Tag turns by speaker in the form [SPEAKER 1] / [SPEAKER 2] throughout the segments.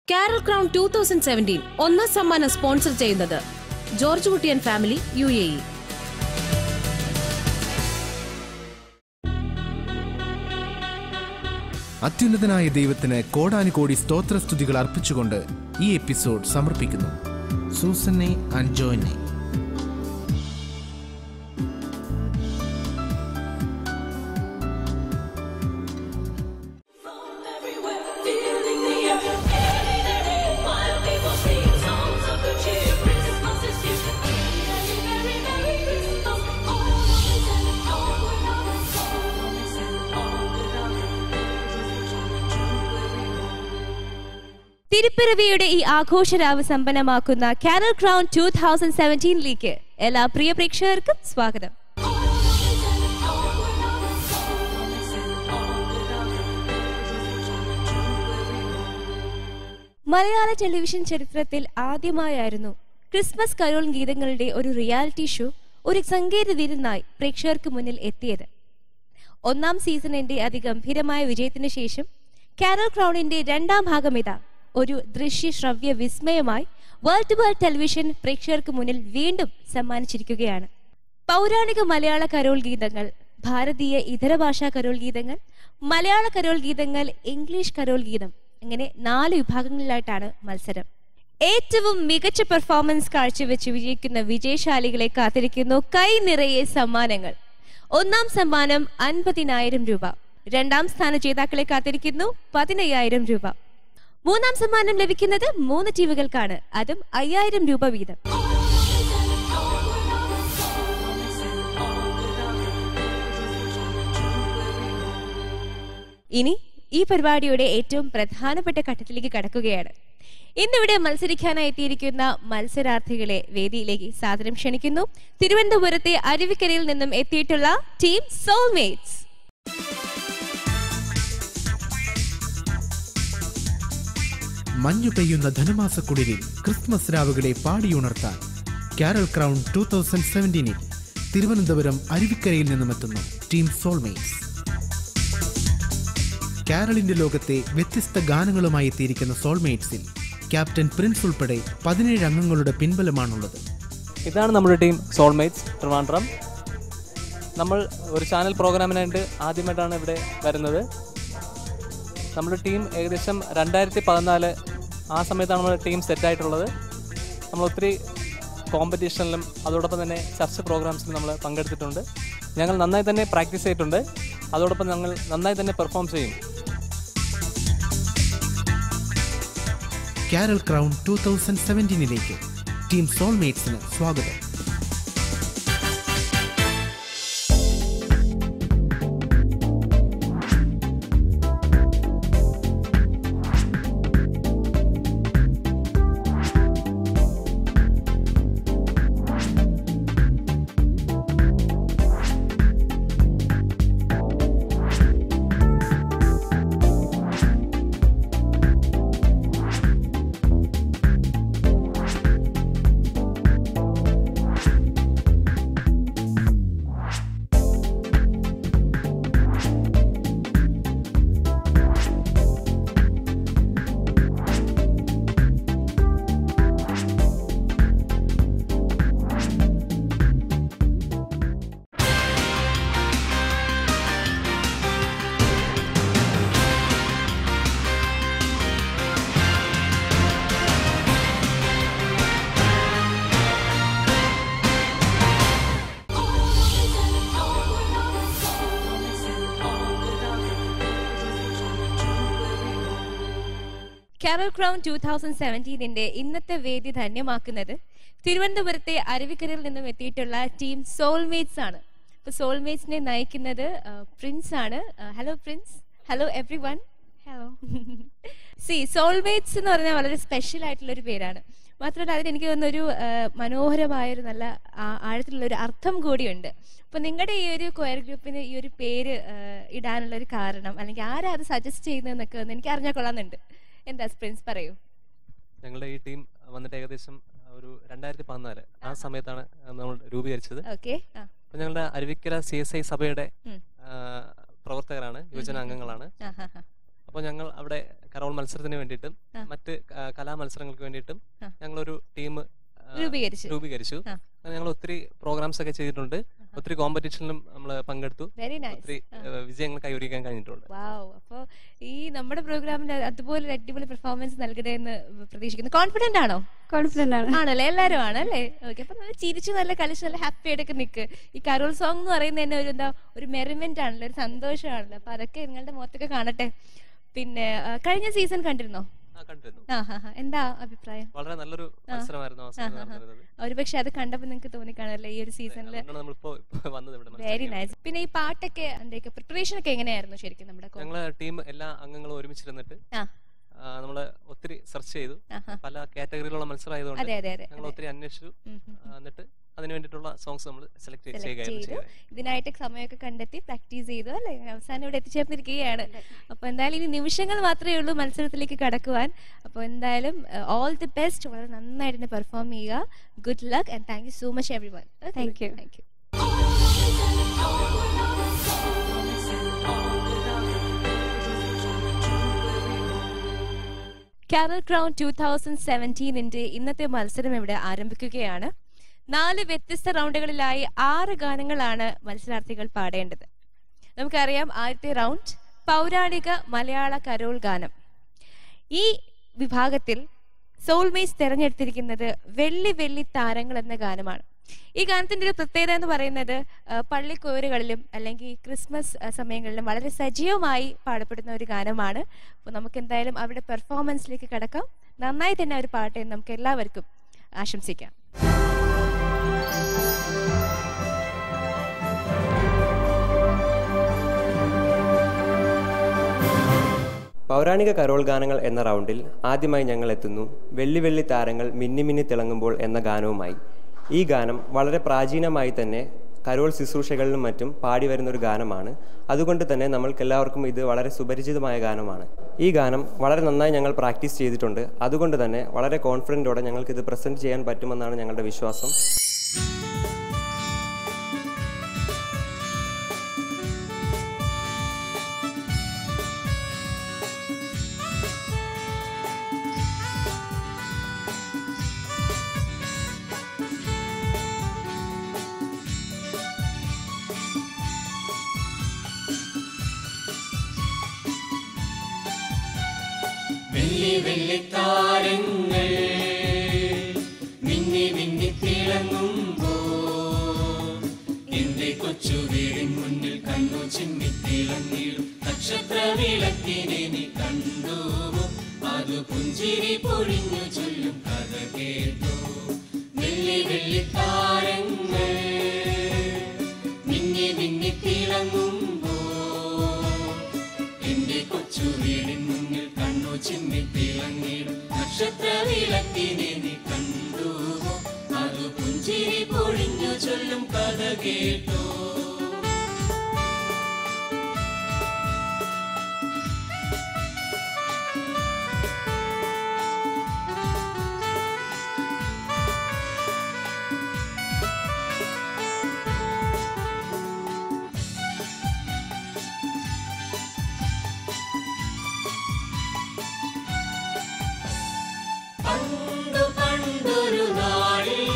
[SPEAKER 1] Carol crown two thousand seventeen ഒന്നാം സമ്മാനം sponsor ചെയ്യുന്നത് George Kuttiyan family U A E
[SPEAKER 2] അത്യുന്നതനായ ദൈവത്തിന് കോടാനുകോടി സ്തോത്രസ്തുതികൾ അർപ്പിച്ചുകൊണ്ട് ഈ എപ്പിസോഡ് സമർപ്പിക്കുന്നു സൂസനെ ആൻഡ് ജോയിനെ
[SPEAKER 3] everywhere, feeling the air. Every while people sing songs of good cheer. Christmas is here. Merry, merry, merry Christmas. All is and all without a all is and all without
[SPEAKER 4] തിരുപ്പിറവിയുടെ ഈ ആഘോഷരാവ് സമ്പന്നമാക്കുന്ന carol crown two thousand സെവൻറ്റീനിലേക്ക് എല്ലാ പ്രിയ പ്രേക്ഷകർക്കും സ്വാഗതം മലയാള ടെലിവിഷൻ ചരിത്രത്തിൽ ആദ്യമായായിരുന്നു ക്രിസ്മസ് കരോൾ ഗീതങ്ങളുടെ ഒരു റിയാലിറ്റി ഷോ ഒരു സംഗീത വിരുന്നായി പ്രേക്ഷകർക്ക് മുന്നിൽ എത്തിയത് ഒന്നാം സീസണിന്റെ അതിഗംഭീരമായ വിജയത്തിന് ശേഷം കാരൽ ക്രൗണിന്റെ രണ്ടാം ഭാഗം ഇതാ ഒരു ദൃശ്യ ശ്രവ്യ വിസ്മയമായി വേൾഡ് ടു വേൾഡ് ടെലിവിഷൻ പ്രേക്ഷകർക്ക് മുന്നിൽ വീണ്ടും സമ്മാനിച്ചിരിക്കുകയാണ് പൗരാണിക മലയാള കരോൾ ഗീതങ്ങൾ ഭാരതീയ ഇതര ഭാഷാ കരോൾ ഗീതങ്ങൾ മലയാള കരോൾ ഗീതങ്ങൾ ഇംഗ്ലീഷ് കരോൾ ഗീതം അങ്ങനെ നാല് വിഭാഗങ്ങളിലായിട്ടാണ് മത്സരം ഏറ്റവും മികച്ച പെർഫോമൻസ് കാഴ്ചവെച്ച് വിജയിക്കുന്ന വിജയശാലികളെ കാത്തിരിക്കുന്നു കൈ നിറയെ സമ്മാനങ്ങൾ ഒന്നാം സമ്മാനം അൻപതിനായിരം രൂപ രണ്ടാം സ്ഥാന ജേതാക്കളെ കാത്തിരിക്കുന്നു പതിനയ്യായിരം രൂപ മൂന്നാം സമ്മാനം ലഭിക്കുന്നത് മൂന്ന് ടീമുകൾക്കാണ് അതും അയ്യായിരം രൂപ വീതം ഇനി ഈ പരിപാടിയുടെ ഏറ്റവും പ്രധാനപ്പെട്ട ഘട്ടത്തിലേക്ക് കടക്കുകയാണ് ഇന്നിവിടെ മത്സരിക്കാനായി എത്തിയിരിക്കുന്ന മത്സരാർത്ഥികളെ വേദിയിലേക്ക് സാദരം ക്ഷണിക്കുന്നു തിരുവനന്തപുരത്തെ അരുവിക്കരയിൽ നിന്നും എത്തിയിട്ടുള്ള ടീം സോൾമേറ്റ്സ്
[SPEAKER 2] മഞ്ഞു പെയ്യുന്ന ധനുമാസക്കുളിരിൽ ക്രിസ്മസ് രാവുകളെ പാടിയുണർത്താൻ കാരൽ ക്രൗൺ ടൂ തൗസൻഡ് സെവൻറ്റീനിൽ തിരുവനന്തപുരം അരുവിക്കരയിൽ നിന്നുമെത്തുന്നു ടീം സോൾമേറ്റ്സ് കാരളിന്റെ ലോകത്തെ വ്യത്യസ്ത ഗാനങ്ങളുമായി എത്തിയിരിക്കുന്ന സോൾമേറ്റ്സിൽ ക്യാപ്റ്റൻ പ്രിൻസ് ഉൾപ്പെടെ പതിനേഴ് അംഗങ്ങളുടെ പിൻബലമാണുള്ളത്
[SPEAKER 5] ഇതാണ് നമ്മുടെ ടീം സോൾമേറ്റ്സ് ട്രിവാൻഡ്രം നമ്മൾ ഒരു ചാനൽ പ്രോഗ്രാമിനായിട്ട് ആദ്യമായിട്ടാണ് ഇവിടെ വരുന്നത് നമ്മുടെ ടീം ഏകദേശം രണ്ടായിരത്തി പതിനാല് ആ സമയത്താണ് നമ്മുടെ ടീം സെറ്റായിട്ടുള്ളത് നമ്മൾ ഒത്തിരി കോമ്പറ്റീഷനിലും അതോടൊപ്പം തന്നെ ചർച്ച പ്രോഗ്രാംസിലും നമ്മൾ പങ്കെടുത്തിട്ടുണ്ട് ഞങ്ങൾ നന്നായി തന്നെ പ്രാക്ടീസ് ചെയ്തിട്ടുണ്ട് അതോടൊപ്പം ഞങ്ങൾ നന്നായി തന്നെ പെർഫോം ചെയ്യും
[SPEAKER 2] കാരൽ ക്രൗൺ ടൂ തൗസൻഡ് സെവൻറ്റീനിലേക്ക് ടീം സോൾമേറ്റ്സിന് സ്വാഗതം
[SPEAKER 4] കാരൽ ക്രൗൺ ടൂ തൗസൻഡ് സെവൻറ്റീനിന്റെ ഇന്നത്തെ വേദി ധന്യമാക്കുന്നത് തിരുവനന്തപുരത്തെ അരുവിക്കരയിൽ നിന്നും എത്തിയിട്ടുള്ള ടീം സോൾമേറ്റ്സ് ആണ് അപ്പൊ സോൾമേറ്റ്സിനെ നയിക്കുന്നത് ആ, പ്രിൻസ് ആണ് hello Prince hello everyone hello സി സോൾമേറ്റ്സ് എന്ന് പറഞ്ഞാൽ വളരെ സ്പെഷ്യൽ ആയിട്ടുള്ള ഒരു പേരാണ് മാത്രമല്ല അതിന് എനിക്ക് തോന്നുന്ന ഒരു ആ, മനോഹരമായ ഒരു നല്ല ആ- ആഴത്തിലുള്ള ഒരു അർത്ഥം കൂടിയുണ്ട് അപ്പൊ നിങ്ങളുടെ ഈ ഒരു കൊയർ ഗ്രൂപ്പിന് ഈ ഒരു പേര് ആ, ഇടാനുള്ള ഒരു കാരണം അല്ലെങ്കിൽ ആരാ അത് സജസ്റ്റ് ചെയ്യുന്നതെന്നൊക്കെ ഒന്ന് എനിക്ക് അറിഞ്ഞാൽ കൊള്ളാമെന്നുണ്ട് എന്താ പ്രിൻസ് പറയൂ
[SPEAKER 5] ഞങ്ങളുടെ ഈ ടീം വന്നിട്ട് ഏകദേശം ഒരു രണ്ടായിരത്തി പതിനാല് ആ സമയത്താണ് നമ്മൾ രൂപീകരിച്ചത്
[SPEAKER 4] ഓക്കെ ആ
[SPEAKER 5] അപ്പം ഞങ്ങളുടെ അരുവിക്കര സി എസ് ഐ സഭയുടെ
[SPEAKER 4] ഉം.
[SPEAKER 5] ആ, പ്രവർത്തകരാണ് യുവജന അംഗങ്ങളാണ്
[SPEAKER 4] ആ ഹാ ഹാ
[SPEAKER 5] അപ്പം അപ്പോൾ ഞങ്ങൾ അവിടെ കരോൾ മത്സരത്തിന് വേണ്ടിയിട്ടും
[SPEAKER 4] ആ.
[SPEAKER 5] മറ്റ് ആ, കലാമത്സരങ്ങൾക്ക് വേണ്ടിയിട്ടും
[SPEAKER 4] ആ.
[SPEAKER 5] ഞങ്ങളൊരു ടീം
[SPEAKER 4] രൂപീകരിച്ചു
[SPEAKER 5] രൂപീകരിച്ചു
[SPEAKER 4] ആ.
[SPEAKER 5] ഞങ്ങൾ ഒത്തിരി പ്രോഗ്രാംസ് ഒക്കെ ചെയ്തിട്ടുണ്ട് ഒത്തിരി കോമ്പറ്റീഷനിലും നമ്മൾ പങ്കെടുത്തു
[SPEAKER 4] വെരി നൈസ്
[SPEAKER 5] ഒത്തിരി ഏഹ്, വിജയങ്ങൾ കൈവരിക്കാൻ കഴിഞ്ഞിട്ടുണ്ട്
[SPEAKER 4] വാവ് അപ്പോ ഈ നമ്മുടെ പ്രോഗ്രാമിന് അതുപോലെ ഒരു അടിപൊളി പെർഫോമൻസ് നൽകട്ടെ എന്ന് പ്രതീക്ഷിക്കുന്നു കോൺഫിഡന്റ് ആണോ
[SPEAKER 6] കോൺഫിഡന്റ് ആണ്
[SPEAKER 4] ആണല്ലേ എല്ലാരും ആണ് അല്ലേ ഓക്കെ അപ്പൊ നല്ല ചിരിച്ച് നല്ല കളിച്ച് നല്ല ഹാപ്പി ആയിട്ടൊക്കെ നിൽക്ക് ഈ കരോൾ സോങ് എന്ന് പറയുന്നത് തന്നെ ഒരു എന്താ ഒരു മെറിമെന്റ് ആണല്ലോ ഒരു സന്തോഷമാണല്ലോ അപ്പൊ അതൊക്കെ നിങ്ങളുടെ മുഖത്തൊക്കെ കാണട്ടെ പിന്നെ ആ, കഴിഞ്ഞ സീസൺ കണ്ടിരുന്നോ
[SPEAKER 5] ആ കണ്ടിരുന്നു
[SPEAKER 4] ആ ഹാ ഹാ എന്താ അഭിപ്രായം
[SPEAKER 5] വളരെ നല്ലൊരു മത്സരമായിരുന്നു അവസാനം നടന്നിരുന്നത്
[SPEAKER 4] ഒരുപക്ഷെ അത് കണ്ടപ്പോൾ നിങ്ങൾക്ക് തോന്നിക്കാണല്ലേ ഈ ഒരു സീസണിൽ
[SPEAKER 5] അതുകൊണ്ടാണ് നമ്മളിപ്പോ ഇപ്പോ വന്നത് ഇവിടെ
[SPEAKER 4] വെരി
[SPEAKER 5] മത്സരിക്കാൻ.
[SPEAKER 4] നൈസ് പിന്നെ ഈ പാട്ടൊക്കെ എന്തൊക്കെ പ്രിപ്പറേഷൻ ഒക്കെ എങ്ങനെയായിരുന്നു ശരിക്കും നമ്മുടെ കോ-
[SPEAKER 5] ഞങ്ങള് ടീം എല്ലാ അംഗങ്ങളും ഒരുമിച്ചിരുന്നിട്ട്
[SPEAKER 4] ആ
[SPEAKER 5] നമ്മൾ ഒത്തിരി സെർച്ച് ചെയ്തു
[SPEAKER 4] ആഹാ.
[SPEAKER 5] പല കാറ്റഗറിയിലുള്ള മത്സരമായതുകൊണ്ട്
[SPEAKER 4] അതെ അതെ അതെ
[SPEAKER 5] ഞങ്ങൾ ഒത്തിരി അന്വേഷിച്ചു
[SPEAKER 4] ഉം, ഉം.
[SPEAKER 5] ആ, എന്നിട്ട് അതിനു വേണ്ടിയിട്ടുള്ള സോങ്സ് നമ്മൾ സെലക്ട്
[SPEAKER 4] സെലക്ട്
[SPEAKER 5] ചെയ്യുകയായിരുന്നു
[SPEAKER 4] ചെയ്തു
[SPEAKER 5] ചെയ്തത്
[SPEAKER 4] ഇതിനായിട്ട് സമയമൊക്കെ കണ്ടെത്തി പ്രാക്ടീസ് ചെയ്തു അല്ലേ അവസാനം ഇവിടെ എത്തിച്ചേർന്നിരിക്കുകയാണ് അപ്പൊ എന്തായാലും ഇനി നിമിഷങ്ങൾ മാത്രമേ ഉള്ളൂ മത്സരത്തിലേക്ക് കടക്കുവാൻ അപ്പോൾ എന്തായാലും ഓൾ ദി ബെസ്റ്റ് വളരെ നന്നായിട്ട് തന്നെ പെർഫോം ചെയ്യുക good luck and thank you so much everyone
[SPEAKER 6] Thank you.
[SPEAKER 4] Thank you carol crown two thousand സെവൻറ്റീനിന്റെ ഇന്നത്തെ മത്സരം ഇവിടെ ആരംഭിക്കുകയാണ് നാല് വ്യത്യസ്ത റൗണ്ടുകളിലായി ആറ് ഗാനങ്ങളാണ് മത്സരാർത്ഥികൾ പാടേണ്ടത് നമുക്കറിയാം ആദ്യത്തെ റൗണ്ട് പൗരാണിക മലയാള കരോൾ ഗാനം ഈ വിഭാഗത്തിൽ സോൾമേറ്റ്സ് തിരഞ്ഞെടുത്തിരിക്കുന്നത് വെള്ളി വെള്ളി താരങ്ങൾ എന്ന ഗാനമാണ് ഈ ഗാനത്തിന്റെ ഒരു പ്രത്യേകത എന്ന് പറയുന്നത് ആ, പള്ളിക്കോരുകളിലും അല്ലെങ്കിൽ ക്രിസ്മസ് ആ, സമയങ്ങളിലും വളരെ സജീവമായി പാടപ്പെടുന്ന ഒരു ഗാനമാണ് അപ്പോൾ നമുക്ക് എന്തായാലും അവരുടെ പെർഫോമൻസിലേക്ക് കടക്കാം നന്നായി തന്നെ അവർ പാട്ടെ എന്ന് നമുക്ക് എല്ലാവർക്കും ആശംസിക്കാം
[SPEAKER 7] പൗരാണിക കരോൾ ഗാനങ്ങൾ എന്ന റൗണ്ടിൽ ആദ്യമായി ഞങ്ങൾ എത്തുന്നു വെള്ളി വെള്ളി താരങ്ങൾ മിന്നി മിന്നി തിളങ്ങുമ്പോൾ എന്ന ഗാനവുമായി ഈ ഗാനം വളരെ പ്രാചീനമായി തന്നെ കരോൾ ശുശ്രൂഷകളിലും മറ്റും പാടി വരുന്ന ഒരു ഗാനമാണ് അതുകൊണ്ട് തന്നെ നമ്മൾക്കെല്ലാവർക്കും ഇത് വളരെ സുപരിചിതമായ ഗാനമാണ് ഈ ഗാനം വളരെ നന്നായി ഞങ്ങൾ പ്രാക്ടീസ് ചെയ്തിട്ടുണ്ട് അതുകൊണ്ട് തന്നെ വളരെ കോൺഫിഡൻറ്റോടെ ഞങ്ങൾക്ക് ഇത് പ്രസൻറ്റ് ചെയ്യാൻ പറ്റുമെന്നാണ് ഞങ്ങളുടെ വിശ്വാസം
[SPEAKER 8] വെള്ളി വെള്ളിത്താരങ്ങൾ മിന്നി മിന്നി തിളങ്ങുമ്പോ എന്റെ കൊച്ചു വീടിൻ മുന്നിൽ കണ്ണു ചിമ്മി തിളങ്ങിടും നക്ഷത്ര വിളക്കിനെ നീ കണ്ടുവോ അത് പുഞ്ചിരി പൊഴിഞ്ഞു ചൊല്ലും കഥ കേട്ടോ വെള്ളി വെള്ളിത്താരങ്ങൾ മിന്നി മിന്നി തിളങ്ങുമ്പോ എന്റെ കൊച്ചു വീടിൻ മുന്നിൽ കണ്ണു ചിമ്മി തിളങ്ങിടും നക്ഷത്ര വിളക്കിനെ നീ കണ്ടുവോ അത് പുഞ്ചിരി പൊഴിഞ്ഞു ചൊല്ലും കഥ കേട്ടോ പണ്ടു പണ്ടൊരു നാളിൽ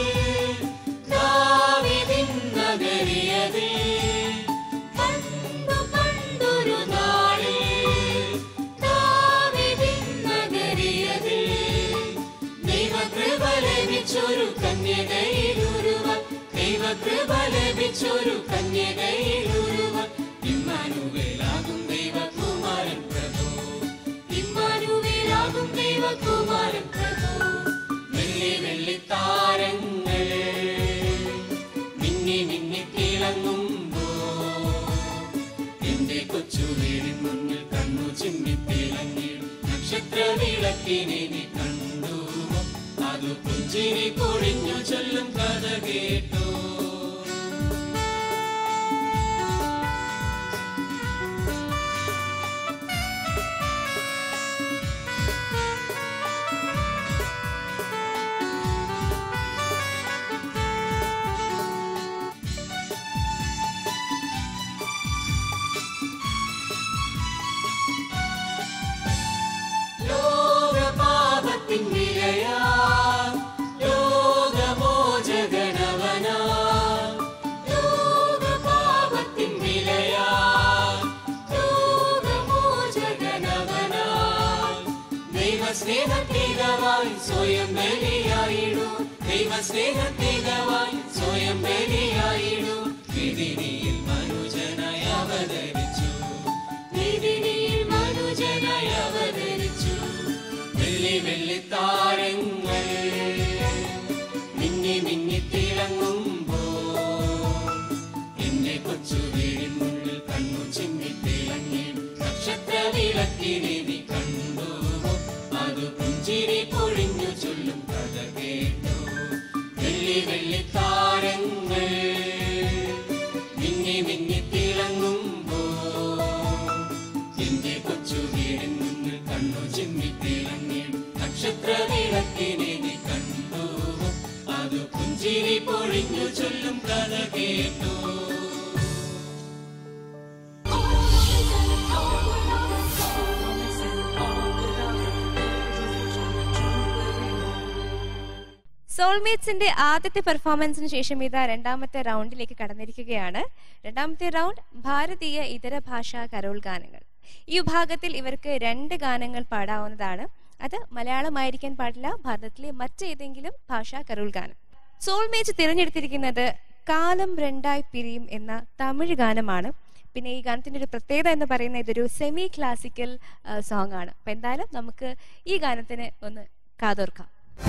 [SPEAKER 8] ദാവീദിൻ നഗരിയതിൽ പണ്ടു പണ്ടൊരു നാളിൽ ദാവീദിൻ നഗരിയതിൽ ദൈവകൃപ ലഭിച്ചൊരു കന്യകയിലൊരുവൻ ദൈവകൃപ ലഭിച്ചൊരു കന്യകയിലൊരുവൻ ഇമ്മാനുവേലാകും ദൈവകുമാരൻ പ്രഭു ഇമ്മാനുവേലാകും ദൈവകുമാരൻ പ്രഭു വെള്ളി വെള്ളി താരങ്ങൾ മിന്നി മിന്നി തിളങ്ങുമ്പോ എന്റെ കൊച്ചു വീടിൻ മുന്നിൽ കണ്ണു ചിമ്മി തിളങ്ങിടും നക്ഷത്ര വിളക്കിനെ നീ കണ്ടുവോ അത് പുഞ്ചിരി പൊഴിഞ്ഞു ചൊല്ലും കഥ കേട്ടോ ദൈവസ്നേഹത്തികവായി സ്വയം ബലിയായിടൂ ദൈവസ്നേഹത്തികവായി സ്വയം ബലിയായിടൂ വിധിനിയിൽ മനുജനായി അവതരിച്ചു വിധിനിയിൽ മനുജനായി അവതരിച്ചു വെള്ളി വെള്ളി താരങ്ങൾ മിന്നി മിന്നി തിളങ്ങുമ്പോ എന്റെ കൊച്ചു വീടിൻ മുന്നിൽ കണ്ണു ചിമ്മി തിളങ്ങിടും നക്ഷത്ര വിളക്കിനെ നീ കണ്ടുവോ അത് പുഞ്ചിരി പൊഴിഞ്ഞു ചൊല്ലും കഥ കേട്ടു വെള്ളി വെള്ളി താരങ്ങൾ മിന്നി മിന്നി തിളങ്ങുമ്പോ എന്റെ കൊച്ചു വീടിൻ മുന്നിൽ കണ്ണു ചിമ്മി തിളങ്ങിടും നക്ഷത്ര വിളക്കിനെ നീ കണ്ടുവോ അത് പുഞ്ചിരി പൊഴിഞ്ഞു ചൊല്ലും കഥ കേട്ടു
[SPEAKER 4] സോൾമേറ്റ്സിന്റെ ആദ്യത്തെ പെർഫോമൻസിന് ശേഷം ഇതാ രണ്ടാമത്തെ റൗണ്ടിലേക്ക് കടന്നിരിക്കുകയാണ് രണ്ടാമത്തെ റൗണ്ട് ഭാരതീയ ഇതര ഭാഷാ കരോൾ ഗാനങ്ങൾ ഈ വിഭാഗത്തിൽ ഇവർക്ക് രണ്ട് ഗാനങ്ങൾ പാടാവുന്നതാണ് അത് മലയാളമായിരിക്കാൻ പാടില്ല ഭാരതത്തിലെ മറ്റേതെങ്കിലും ഭാഷാ കരോൾ ഗാനം സോൾമേറ്റ്സ് തിരഞ്ഞെടുത്തിരിക്കുന്നത് കാലം രണ്ടായി പിരിയും എന്ന തമിഴ് ഗാനമാണ് പിന്നെ ഈ ഗാനത്തിന്റെ ഒരു പ്രത്യേകത എന്ന് പറയുന്നത് ഇതൊരു സെമി ക്ലാസിക്കൽ സോങ് ആണ് അപ്പൊ എന്തായാലും നമുക്ക് ഈ ഗാനത്തിന് ഒന്ന് കാതോർക്കാം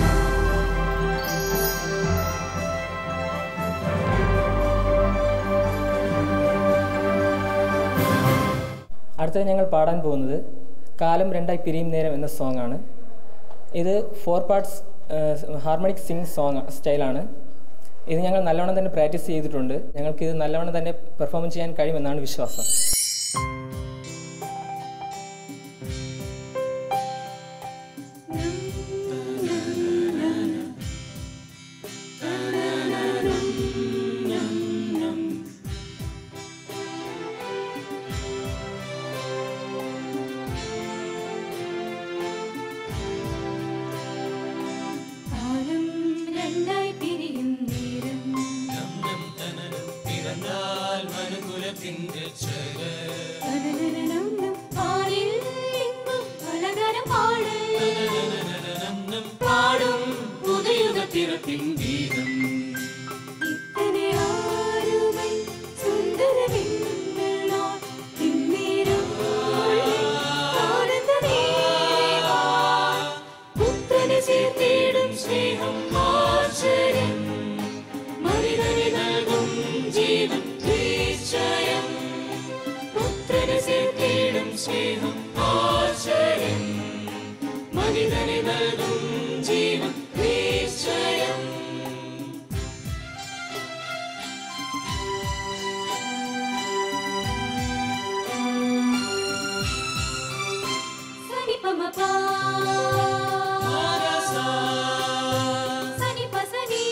[SPEAKER 6] അടുത്തത് ഞങ്ങൾ പാടാൻ പോകുന്നത് കാലം രണ്ടായി പിരിയും നേരം എന്ന സോങ് ആണ് ഇത് four parts harmonic sing song സ്റ്റൈലാണ് ഇത് ഞങ്ങൾ നല്ലവണ്ണം തന്നെ പ്രാക്ടീസ് ചെയ്തിട്ടുണ്ട് ഞങ്ങൾക്ക് ഇത് നല്ലവണ്ണം തന്നെ പെർഫോം ചെയ്യാൻ കഴിയുമെന്നാണ് വിശ്വാസം
[SPEAKER 3] കാലം രണ്ടായി പിരിയും നേരം
[SPEAKER 8] പിറന്നാൽ മനുകുലത്തിന്റെ
[SPEAKER 3] തനനനനം പാലിൽ എങ്ങും പലതരം പാടൽ
[SPEAKER 8] പാടും പുതിയുഗ പിറപ്പിൻ ഗീതം
[SPEAKER 3] ഇത്തനെ ആരുമൈ സുന്ദരമിന്നലാൽ തിമ്മീരം ആനന്ദ ദേവാ
[SPEAKER 8] പുത്രനെ ചേർത്തിടും സ്നേഹം ആശ്ചര്യം മനിതനെ നൽകും ജീവൻ നിശ്ചയം പുത്രനെ ചേർത്തിടും സ്നേഹം ആശ്ചര്യം മനിതനെ നൽകും ജീവൻ നിശ്ചയം
[SPEAKER 3] സനി പമ പാ സനി പ സനി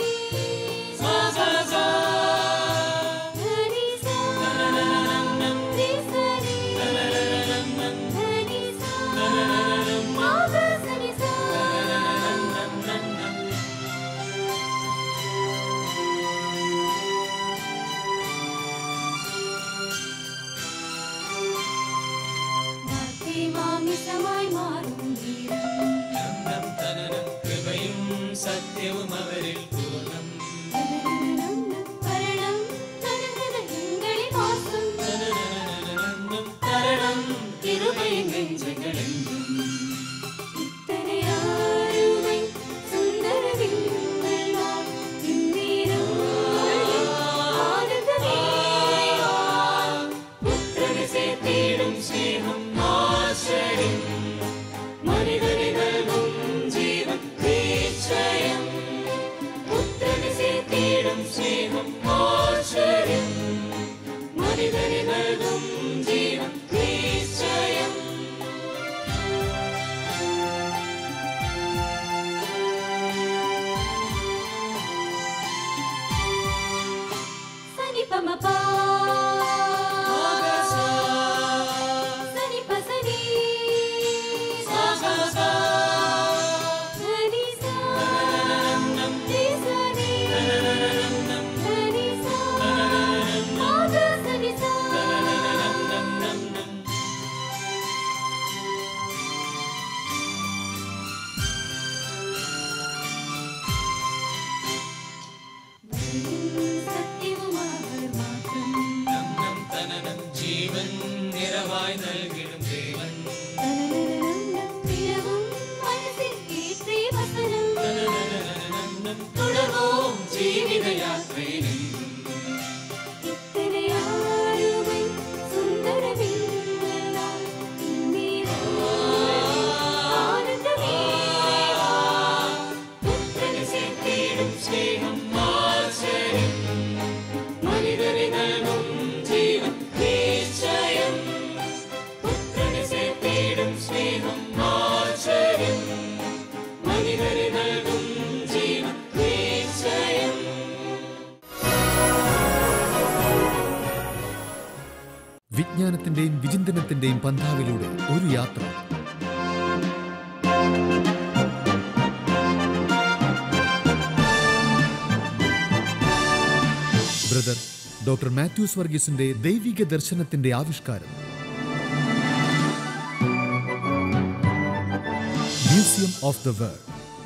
[SPEAKER 3] ധനി സാ നി സനി ധനി സാ മാ ഗ സനി സാ
[SPEAKER 9] വിജ്ഞാനത്തിന്റെയും വിചിന്തനത്തിന്റെയും പന്ഥാവിലൂടെ ഒരു യാത്ര ബ്രദർ ഡോക്ടർ മാത്യൂസ് വർഗീസിന്റെ ദൈവിക ദർശനത്തിന്റെ ആവിഷ്കാരം മ്യൂസിയം ഓഫ് ദ വേൾഡ്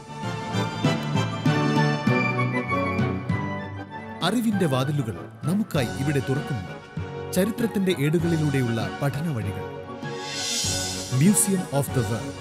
[SPEAKER 9] അറിവിന്റെ വാതിലുകൾ നമുക്കായി ഇവിടെ തുറക്കുന്നു ചരിത്രത്തിന്റെ ഏടുകളിലൂടെയുള്ള പഠന വഴികൾ museum of the world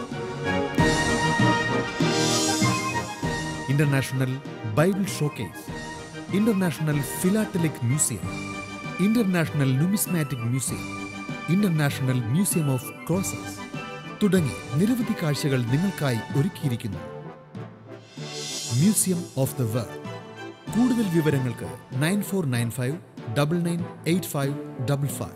[SPEAKER 9] international Bible showcase international philatelic museum international numismatic museum international museum of crosses തുടങ്ങി നിരവധി കാഴ്ചകൾ നിങ്ങൾക്കായി ഒരുക്കിയിരിക്കുന്നു മ്യൂസിയം ഓഫ് ദ വേൾഡ് കൂടുതൽ വിവരങ്ങൾക്ക് nine four nine five double nine eight five double five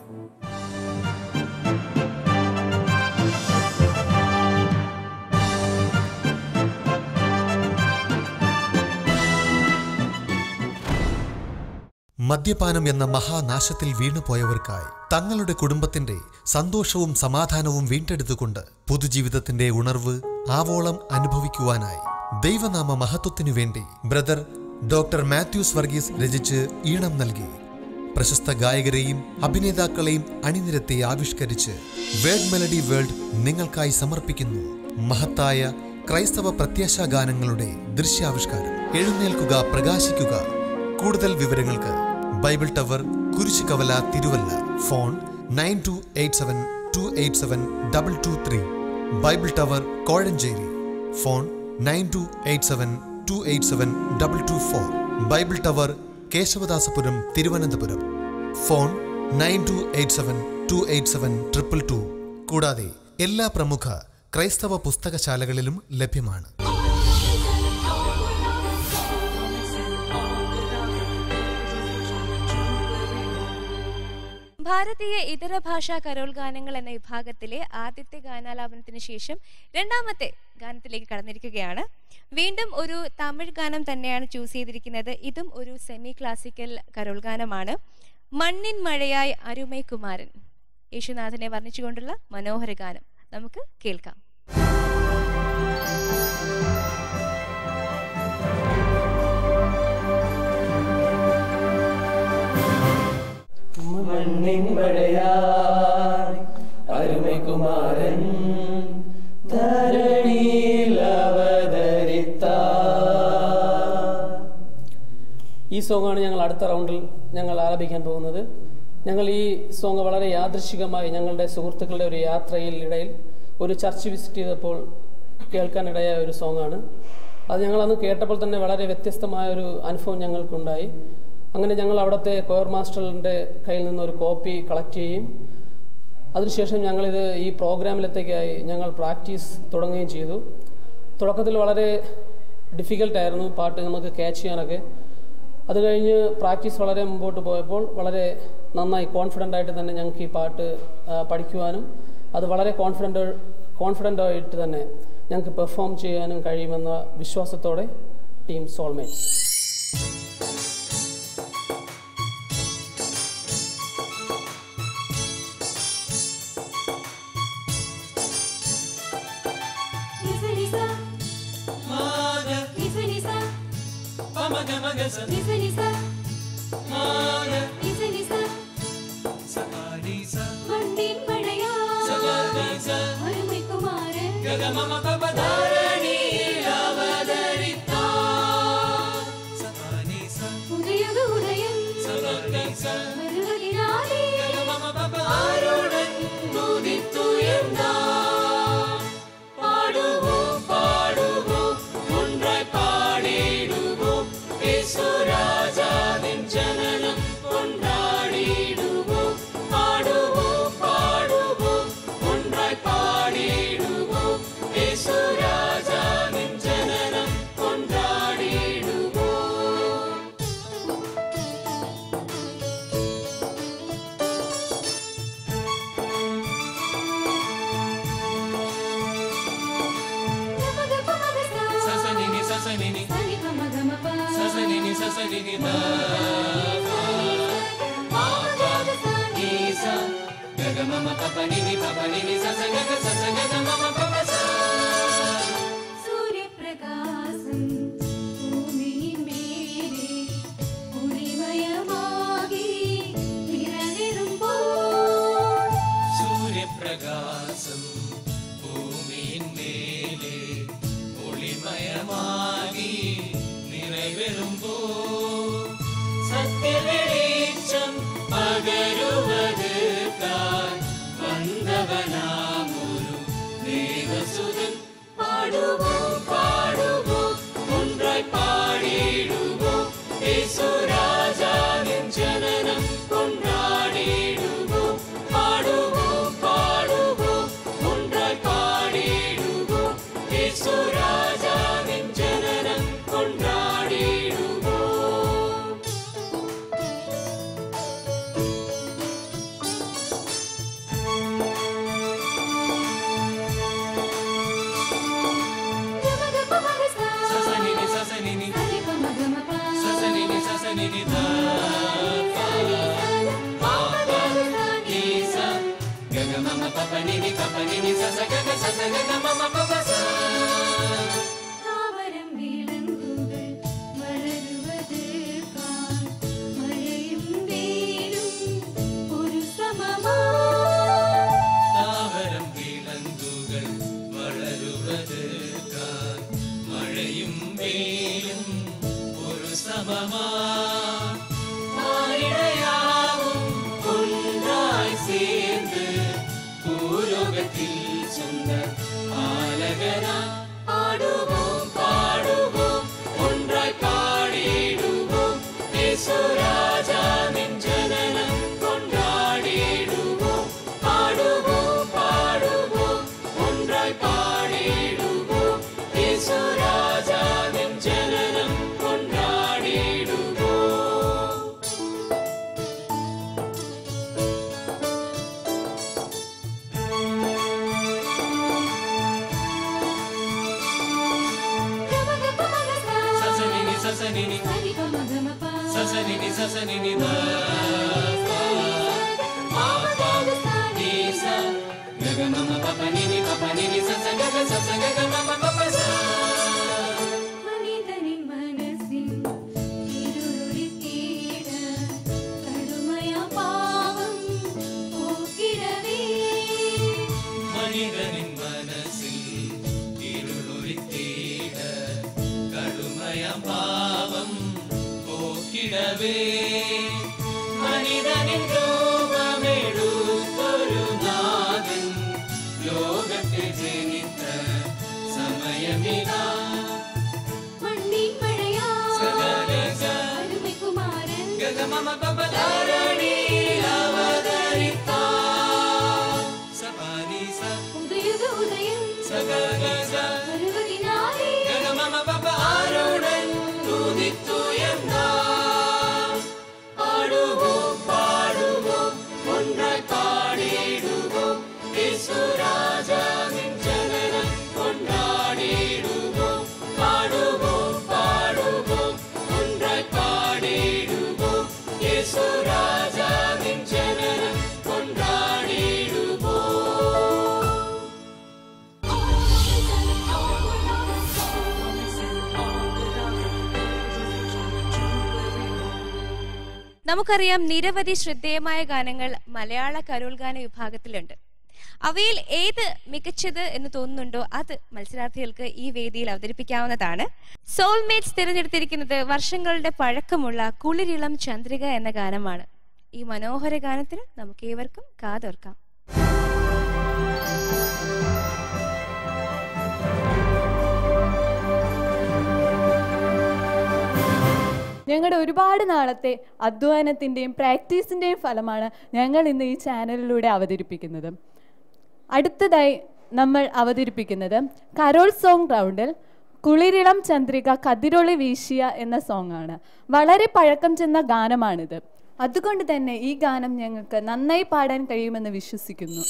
[SPEAKER 9] മദ്യപാനം എന്ന മഹാനാശത്തിൽ വീണുപോയവർക്കായി തങ്ങളുടെ കുടുംബത്തിന്റെ സന്തോഷവും സമാധാനവും വീണ്ടെടുത്തുകൊണ്ട് പുതുജീവിതത്തിന്റെ ഉണർവ് ആവോളം അനുഭവിക്കുവാനായി ദൈവനാമ മഹത്വത്തിനു വേണ്ടി ബ്രദർ ഡോക്ടർ മാത്യൂസ് വർഗീസ് രചിച്ച് ഈണം നൽകി പ്രശസ്ത ഗായകരെയും അഭിനേതാക്കളെയും അണിനിരത്തി ആവിഷ്കരിച്ച് വേൾഡ് മെലഡി വേൾഡ് നിങ്ങൾക്കായി സമർപ്പിക്കുന്നു മഹത്തായ ക്രൈസ്തവ പ്രത്യാശാ ഗാനങ്ങളുടെ ദൃശ്യാവിഷ്കാരം എഴുന്നേൽക്കുക പ്രകാശിക്കുക കൂടുതൽ വിവരങ്ങൾക്ക് Bible tower Kurisukavala Thiruvalla phone nine two eight seven two eight seven double two three Bible tower Kozhencherry phone nine two eight seven two eight seven double two four Bible tower Kesavadasapuram Thiruvananthapuram phone nine two eight seven two eight seven triple two കൂടാതെ എല്ലാ പ്രമുഖ ക്രൈസ്തവ പുസ്തകശാലകളിലും ലഭ്യമാണ്
[SPEAKER 4] ഭാരതീയ ഇതര ഭാഷാ Carol ഗാനങ്ങൾ എന്ന വിഭാഗത്തിലെ ആദ്യത്തെ ഗാനാലാപനത്തിന് ശേഷം രണ്ടാമത്തെ ഗാനത്തിലേക്ക് കടന്നിരിക്കുകയാണ് വീണ്ടും ഒരു തമിഴ് ഗാനം തന്നെയാണ് ചൂസ് ചെയ്തിരിക്കുന്നത് ഇതും ഒരു സെമി ക്ലാസിക്കൽ കരോൾ ഗാനമാണ് മണ്ണിൻ മഴയായി അരുമൈ കുമാരൻ യേശുനാഥനെ വർണ്ണിച്ചുകൊണ്ടുള്ള മനോഹര ഗാനം നമുക്ക് കേൾക്കാം
[SPEAKER 10] മണ്ണിൻ മഴയായി അരുമകുമാരൻ ധരണിയിൽ അവതരിത്ത
[SPEAKER 11] ഈ സോങ്ങാണ് ഞങ്ങൾ അടുത്ത റൗണ്ടിൽ ഞങ്ങൾ ആലപിക്കാൻ പോകുന്നത് ഞങ്ങൾ ഈ സോങ് വളരെ യാദൃശികമായി ഞങ്ങളുടെ സുഹൃത്തുക്കളുടെ ഒരു യാത്രയിൽ ഇടയിൽ ഒരു ചർച്ച് വിസിറ്റ് ചെയ്തപ്പോൾ കേൾക്കാനിടയായ ഒരു സോങ്ങാണ് അത് ഞങ്ങളന്ന് കേട്ടപ്പോൾ തന്നെ വളരെ വ്യത്യസ്തമായ ഒരു അനുഭവം ഞങ്ങൾക്കുണ്ടായി അങ്ങനെ ഞങ്ങൾ അവിടുത്തെ കോയർ മാസ്റ്ററിൻ്റെ കയ്യിൽ നിന്ന് ഒരു കോപ്പി കളക്ട് ചെയ്യുകയും അതിനുശേഷം ഞങ്ങളിത് ഈ പ്രോഗ്രാമിലത്തേക്കായി ഞങ്ങൾ പ്രാക്ടീസ് തുടങ്ങുകയും ചെയ്തു തുടക്കത്തിൽ വളരെ ഡിഫിക്കൽട്ടായിരുന്നു പാട്ട് നമുക്ക് ക്യാച്ച് ചെയ്യാനൊക്കെ അത് കഴിഞ്ഞ് പ്രാക്ടീസ് വളരെ മുമ്പോട്ട് പോയപ്പോൾ വളരെ നന്നായി കോൺഫിഡൻ്റ് ആയിട്ട് തന്നെ ഞങ്ങൾക്ക് ഈ പാട്ട് ആ, പഠിക്കുവാനും അത് വളരെ കോൺഫിഡൻ്റ് കോൺഫിഡൻ്റ് ആയിട്ട് തന്നെ ഞങ്ങൾക്ക് പെർഫോം ചെയ്യാനും കഴിയുമെന്ന വിശ്വാസത്തോടെ ടീം സോൾമേറ്റ്സ്
[SPEAKER 3] മണ്ണിൻ മഴയായി അരുമകുമാരൻ ഉദയക ഉദയം വരുവതിനാലേ
[SPEAKER 8] പാടുவோம் பாடுவோம் ஒன்றாய் பாடிடுவோம் യേശുരാജാവിൻ ജനനം കൊണ്ടാടിടുவோம் പാടുவோம் പാടുவோം ഒன்றாய் പാടിടുவோം യേശുരാജാവിൻ ജനനം കൊണ്ടാടിടുவோം സസനിനി സസനിനി സസനിനി സസനിനി ദ ഈസ ഗഗ വരുമ്പോ സത്യവെളിച്ചം പകരുവത് താൻ വന്നവനാമൊരു ദേവസുതൻ പാടുവോ പാടുവോ ഒன்றாய் പാടിടുവോ യേശുരാജാവിൻ ജനനം കൊണ്ടാടിടുവോ പാടുവോ പാടുവോ ഒன்றாய் പാടിടുവോ യേശുരാജാവിൻ ജനനം കൊണ്ടാടിടുവോ സസനിനി സസനിനി സസനിനി സസനിനി ധ പ പ പ നി സ ഗഗ മമ പപ നിനി പപ നിനി സസ ഗഗ സസ ഗഗ മമ പപ സ
[SPEAKER 3] താവരം വിളങ്ങുകൾ വളരുവത് കാൺ മഴയും വെയിലും ഒരു സമമാ
[SPEAKER 8] താവരം വിളങ്ങുകൾ വളരുവത് കാൻ മഴയും വെയിലും ഒരു സമമാ ആരിടയാവും ഒന്നായി சேர்ந்து ഭൂലോകത്തിൽ சொந்த പാലകനാ പാടുவோம் പാടുவோം ഒന്നായി പാടിടുவோம் യേശുരാജാവിൻ ജനനം കൊണ്ടാടിടുவோம் പാടുவோம் പാടുவோം ഒന്നായി പാടിടുவோം യേശുരാജാവിൻ ജനനം കൊണ്ടാടിടുவோം സസനിനി സസനിനി സസനിനി സസനിനി ധ പ പ പ നി സ ഗഗ മമ പപ നിനി പപ നിനി സസ ഗഗ സസ ഗഗ മമ പപ സ
[SPEAKER 3] മനിതനിൻ മനസ്സിൽ ഇരുളിത്തീട കടുമയ പാവം പോക്കിടവേ
[SPEAKER 8] മനിതനിൻ മനസ്സിൽ ഇരുളൊളിത്തീട കടുമയ പാപം പോക്കിടവേ മനിതനിൻ രൂപമെടുത്തൊരു നാഥൻ ലോകത്തിൽ ജനിത്ത സമയമിതാ
[SPEAKER 3] മണ്ണിൻ മഴയാ
[SPEAKER 8] സകലക
[SPEAKER 3] അരുമകുമാരൻ
[SPEAKER 8] ഗഗമമ പപധാരണിയിൽ അവതരിത്താൻ സപാനീസ
[SPEAKER 3] ഉദയുഗ ഉദയം
[SPEAKER 8] സകലക
[SPEAKER 3] വരുവതിനാലേ
[SPEAKER 8] ഗഗമമ പപ ആരുടൻ ഉദിത്തുയർന്നാൻ പാടുவோம் പാടുவோം ഒന്നായി പാടിടുவோം യേശുരാജാവിൻ ജനനം കൊണ്ടാടിടുவோം പാടുவோம் പാടുவோം ഒന്നായി പാടിടുவோം യേശുരാജാവിൻ ജനനം കൊണ്ടാടിടുவோം
[SPEAKER 4] നമുക്കറിയാം നിരവധി ശ്രദ്ധേയമായ ഗാനങ്ങൾ മലയാള കരോൾ ഗാന വിഭാഗത്തിലുണ്ട് അവയിൽ ഏത് മികച്ചത് എന്ന് തോന്നുന്നുണ്ടോ അത് മത്സരാർത്ഥികൾക്ക് ഈ വേദിയിൽ അവതരിപ്പിക്കാവുന്നതാണ് സോൾമേറ്റ്സ് തിരഞ്ഞെടുത്തിരിക്കുന്നത് വർഷങ്ങളുടെ പഴക്കമുള്ള കുളിരിളം ചന്ദ്രിക എന്ന ഗാനമാണ് ഈ മനോഹര ഗാനത്തിന് നമുക്ക് ഏവർക്കും കാതോർക്കാം
[SPEAKER 12] ഞങ്ങളുടെ ഒരുപാട് നാളത്തെ അധ്വാനത്തിൻ്റെയും പ്രാക്ടീസിൻ്റെയും ഫലമാണ് ഞങ്ങൾ ഇന്ന് ഈ ചാനലിലൂടെ അവതരിപ്പിക്കുന്നത് അടുത്തതായി നമ്മൾ അവതരിപ്പിക്കുന്നത് കരോൾ സോങ് റൗണ്ടിൽ കുളിരിളം ചന്ദ്രിക കതിരൊളി വീശിയ എന്ന സോങ് ആണ് വളരെ പഴക്കം ചെന്ന ഗാനമാണിത് അതുകൊണ്ട് തന്നെ ഈ ഗാനം ഞങ്ങൾക്ക് നന്നായി പാടാൻ കഴിയുമെന്ന് വിശ്വസിക്കുന്നു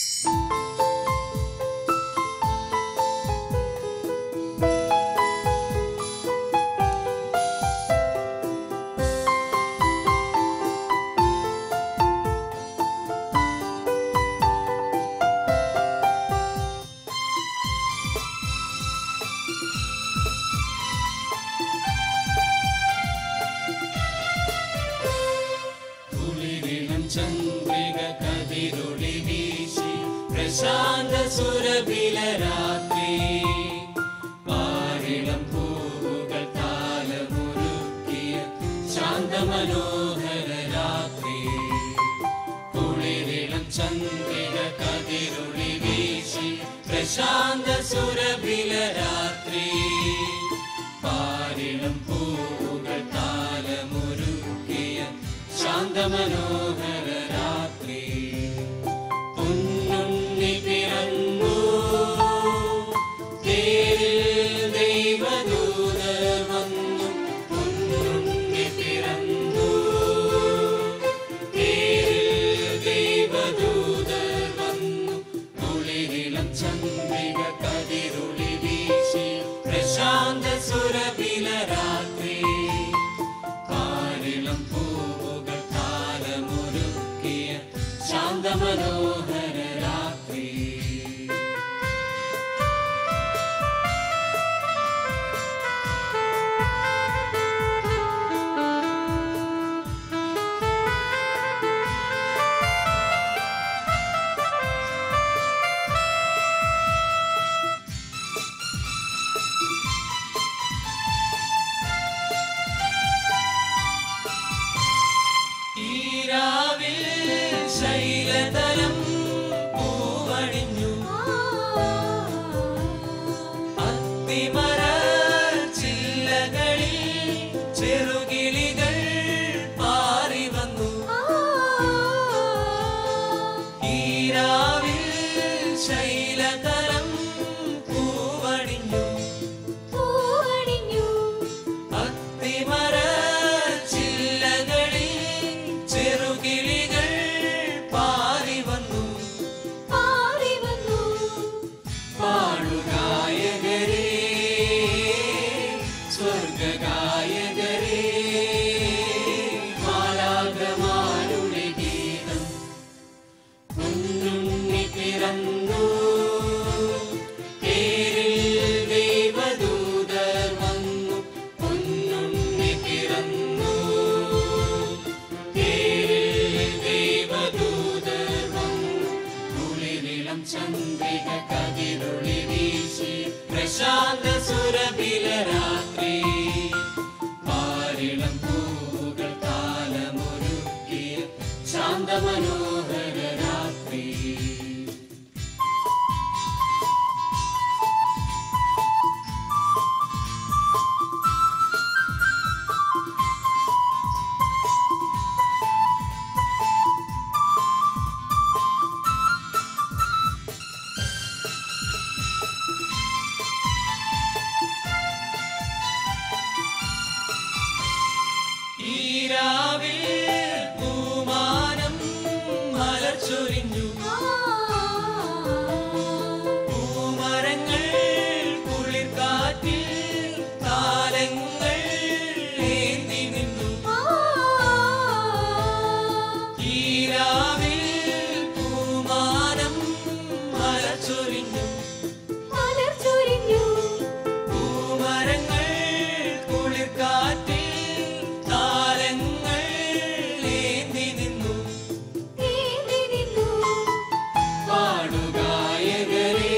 [SPEAKER 8] കുളിരിളം ചന്ദ്രിക കതിരൊളി വീശി പ്രശാന്ത സുരഭില രാത്രി പാരിളം പൂവുകൾ താലമൊരു ശാന്തമനോഹര രാത്രി കുളിരിളം ചന്ദ്രിക കതിരുളി വീശി പ്രശാന്ത സുരഭില രാത്രി പാരിളം പൂവുകൾ താലമൊരുക്കിയ ശാന്തമനോഹര രാത്രി പൊന്നുണ്ണി പിറന്നു തേരിൽ ദൈവദൂതർ വന്നു പൊന്നുണ്ണി പിറന്നു തേരിൽ ദൈവദൂതർ വന്നു കുളിരിളം ചന്ദ്രിക കതിരുളി വീശി പ്രശാന്ത സുരഭില രാത്രി പാരിളം പൂവുകൾ താരമൊരുക്കിയ ശാന്തമനോഹര രാത്രി ഈരാവിൽ ശൈലതലം പൂവണിഞ്ഞു അത്തിമര ചില്ലകളിൽ ചെറുകിളികൾ പാറി വന്നു ഈരാവിൽ ശൈലതലം പൂവണിഞ്ഞു പൂവണിഞ്ഞു അത്തിമര ചില്ലകളിൽ ചെറുകിളികൾ പാറി വന്നു പാറി വന്നു പാടുഗായകരേ സ്വർഗഗായകരേ മാലാകമാരുടെ ഗീതം പൊന്നുണ്ണി പിറന്നു പേരിൽ ദൈവദൂതർ വന്നു പൊന്നുണ്ണി പിറന്നു പേരിൽ ദൈവദൂതർ വന്നു കുളിരിളം ചന്ദ്രിക കതിരുളി വീശി പ്രശാന്ത സുരഭില രാത്രി പാരിളം പൂവുകൾ താലമൊരുക്കിയ ശാന്തമനോഹര രാത്രി ഈരാവിൽ പൂമാനം മലച്ചൊരിഞ്ഞു പൂമരങ്ങൾ കുളിർക്കാറ്റിൽ താലങ്ങൾ ഏന്തി നിന്നു ഈരാവിൽ പൂമാനം മലച്ചൊരിഞ്ഞു മലച്ചൊരിഞ്ഞു പൂമരങ്ങൾ കുളിർക്കാറ്റിൽ താരങ്ങൾ ഏന്തി നിന്നു പാടുഗായകരേ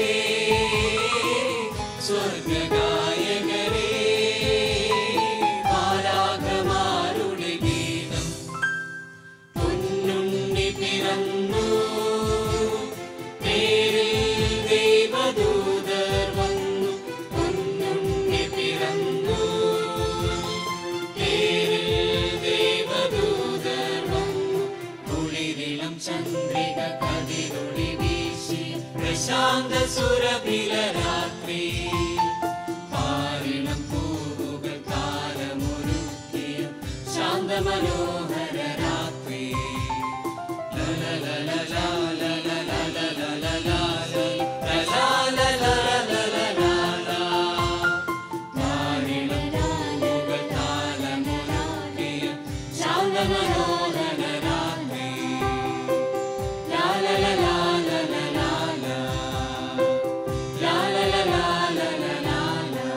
[SPEAKER 8] സ്വർഗഗായകരേ ബാലാകമാരുടെ ഗീതം പൊന്നുണ്ണി പിറന്നു പേരിൽ ദൈവദൂതർ വന്നു പൊന്നുണ്ണി പിറന്നു പേരിൽ ദൈവദൂതർ വന്നു കുളിരിളം ചന്ദ്രിക കതിരൊളി വീശി പ്രശാന്ത സുരഭില രാത്രി പാരിളം പൂവുകൾ താരമൊരുക്കിയ ശാന്തമനോഹര രാത്രി ശാന്തമനോഹര രാത്രി ലാ ലാ ലാ ലാ ലാ ലാ ലാ ലാ ലാ ലാ ലാ ലാ ലാ ലാ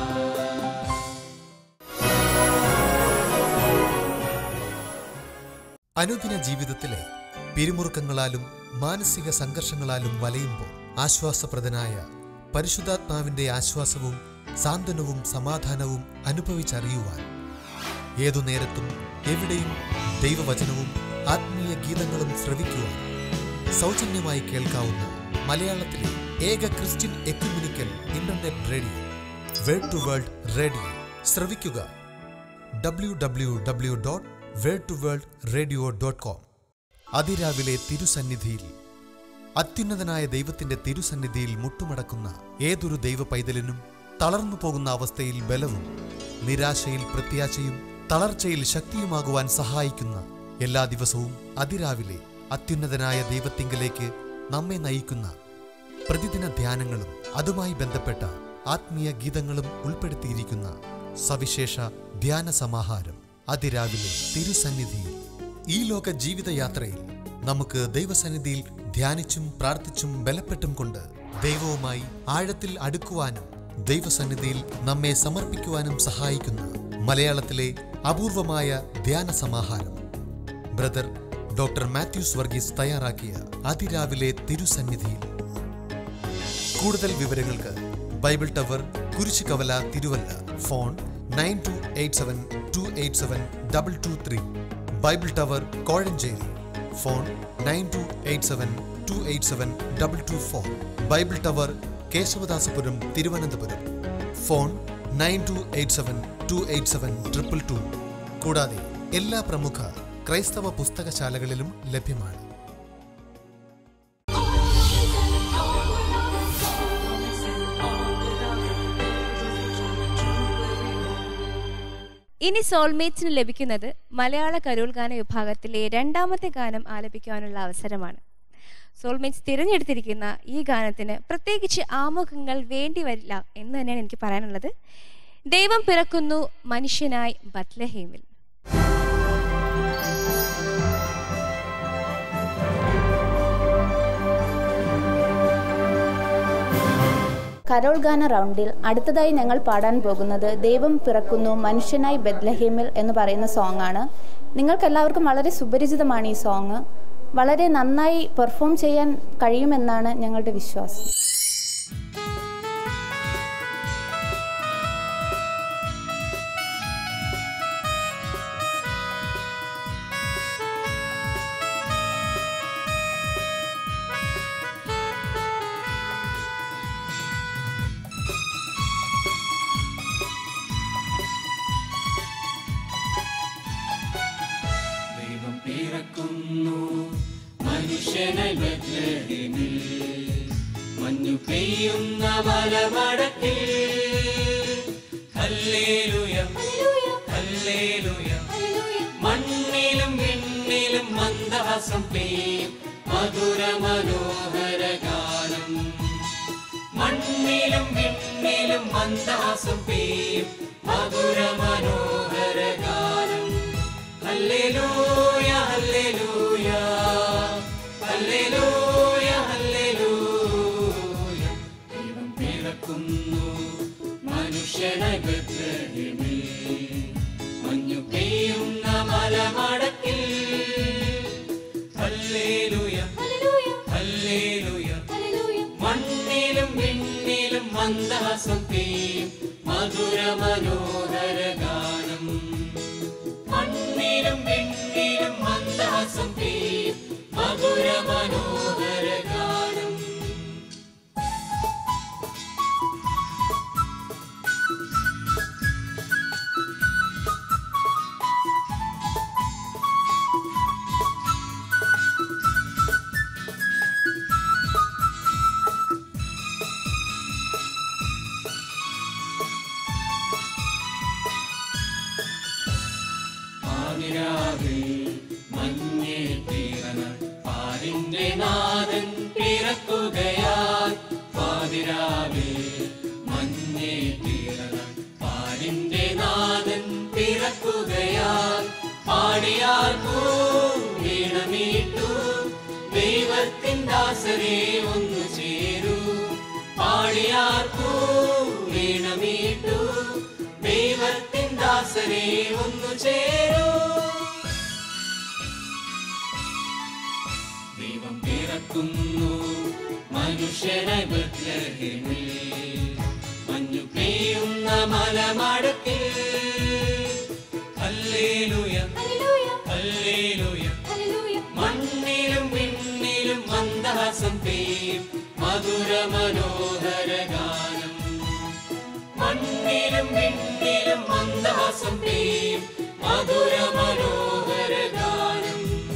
[SPEAKER 9] അനുദിന ജീവിതത്തിലെ പിരിമുറുക്കങ്ങളാലും മാനസിക സംഘർഷങ്ങളാലും വലയുമ്പോൾ ആശ്വാസപ്രദനായ പരിശുദ്ധാത്മാവിന്റെ ആശ്വാസവും സാന്ത്വനവും സമാധാനവും അനുഭവിച്ചറിയുവാൻ ഏതു നേരത്തും എവിടെയും ദൈവവചനവും ആത്മീയ ഗീതങ്ങളും ശ്രവിക്കുവാൻ സൗജന്യമായി കേൾക്കാവുന്ന മലയാളത്തിലെ ഏക Christian ecumenical internet radio word to world radio ശ്രവിക്കുക W W W dot word to world radio dot com അതിരാവിലെ തിരുസന്നിധിയിൽ അത്യുന്നതനായ ദൈവത്തിന്റെ തിരുസന്നിധിയിൽ മുട്ടുമടക്കുന്ന ഏതൊരു ദൈവ പൈതലിനും തളർന്നു പോകുന്ന അവസ്ഥയിൽ ബലവും നിരാശയിൽ പ്രത്യാശയും തളർച്ചയിൽ ശക്തിയുമാകുവാൻ സഹായിക്കുന്ന എല്ലാ ദിവസവും അതിരാവിലെ അത്യുന്നതനായ ദൈവത്തിങ്കലേക്ക് നമ്മെ നയിക്കുന്ന പ്രതിദിന ധ്യാനങ്ങളും അതുമായി ബന്ധപ്പെട്ട ആത്മീയ ഗീതങ്ങളും ഉൾപ്പെടുത്തിയിരിക്കുന്ന സവിശേഷ ധ്യാന സമാഹാരം അതിരാവിലെ തിരുസന്നിധിയിൽ ഈ ലോക ജീവിതയാത്രയിൽ നമുക്ക് ദൈവസന്നിധിയിൽ ധ്യാനിച്ചും പ്രാർത്ഥിച്ചും ബലപ്പെട്ടും കൊണ്ട് ദൈവവുമായി ആഴത്തിൽ അടുക്കുവാനും ദൈവസന്നിധിയിൽ നമ്മെ സമർപ്പിക്കുവാനും സഹായിക്കുന്ന മലയാളത്തിലെ അപൂർവമായ ധ്യാന സമാഹാരം ബ്രദർ ഡോക്ടർ മാത്യൂസ് വർഗീസ് തയ്യാറാക്കിയ അതിരാവിലെ തിരുസന്നിധിയിൽ കൂടുതൽ വിവരങ്ങൾക്ക് Bible tower Kurisukavala Thiruvalla phone nine two eight seven two eight seven double two three Bible tower Kozhencherry phone nine two eight seven two eight seven double two four Bible tower Kesavadasapuram Thiruvananthapuram phone nine two eight seven two eight seven triple two കൂടാതെ എല്ലാ പ്രമുഖ ക്രൈസ്തവ പുസ്തകശാലകളിലും ലഭ്യമാണ്
[SPEAKER 4] ഇനി സോൾമേറ്റ്സിന് ലഭിക്കുന്നത് മലയാള Carol ഗാന വിഭാഗത്തിലെ രണ്ടാമത്തെ ഗാനം ആലപിക്കുവാനുള്ള അവസരമാണ് സോൾമേറ്റ്സ് തിരഞ്ഞെടുത്തിരിക്കുന്ന ഈ ഗാനത്തിന് പ്രത്യേകിച്ച് ആമുഖങ്ങൾ വേണ്ടി വരില്ല എന്ന് തന്നെയാണ് എനിക്ക് പറയാനുള്ളത് ദൈവം പിറക്കുന്നു മനുഷ്യനായി ബത്ലഹേമിൽ
[SPEAKER 13] കരോൾ ഗാന റൗണ്ടിൽ അടുത്തതായി ഞങ്ങൾ പാടാൻ പോകുന്നത് ദൈവം പിറക്കുന്നു മനുഷ്യനായി ബെദ്ലഹേമിൽ എന്ന് പറയുന്ന സോങ് ആണ് നിങ്ങൾക്കെല്ലാവർക്കും വളരെ സുപരിചിതമാണ് ഈ സോങ് വളരെ നന്നായി പെർഫോം ചെയ്യാൻ കഴിയുമെന്നാണ് ഞങ്ങളുടെ വിശ്വാസം
[SPEAKER 8] ദൈവം പിറക്കുന്നു മനുഷ്യനായി ബത്ലഹേമിൽ മഞ്ഞു പെയ്യുന്ന മലമടക്കിൽ ഹല്ലേലൂയ ഹല്ലേലൂയ മണ്ണിലും വിണ്ണിലും മന്ദഹാസം പെയ്യും മധുര മനോഹര ഗാനം മണ്ണിലും വിണ്ണിലും മന്ദഹാസം പെയ്യും മധുര മനോഹര ഗാനം ഹല്ലേലൂയ ഹല്ലേലൂയ ഹല്ലേലൂയ ഹല്ലേലൂയ ദൈവം പിറക്കുന്നു മനുഷ്യനായി ബത്ലഹേമിൽ മഞ്ഞു പെയ്യുന്ന മലമടക്കിൽ ഹല്ലേലൂയ ഹല്ലേലൂയ മണ്ണിലും വിണ്ണിലും മന്ദഹാസം പെയ്യും മധുര മനോഹര ഗാനം മണ്ണിലും വിണ്ണിലും മന്ദഹാസം പെയ്യും മധുര മനോഹര ഗാനം പാതിരാവിൽ മഞ്ഞേ തീരന പാരിന്റെ നാഥൻ പിറക്കുകയാൽ പാതിരാവിൽ മഞ്ഞേ തീരന പാരിന്റെ നാഥൻ പിറക്കുകയാൽ പാടിയാർക്കൂ വീണമീട്ടു ദൈവത്തിൻ ദാസരെ ഒന്നു ചേരൂ പാടിയാർക്കൂ വീണമീട്ടു ദൈവത്തിൻ ദാസരെ ഒന്നു ചേരൂ ദൈവം പിറക്കുന്നു മനുഷ്യനായി ബത്ലഹേമിൽ മഞ്ഞു പെയ്യുന്ന മലമടക്കിൽ ഹല്ലേലൂയ ഹല്ലേലൂയ മണ്ണിലും വിണ്ണിലും മന്ദഹാസം പെയ്യും മധുര മനോഹര ഗാനം മണ്ണിലും വിണ്ണിലും മന്ദഹാസം പെയ്യും മധുര മനോഹര ഗാനം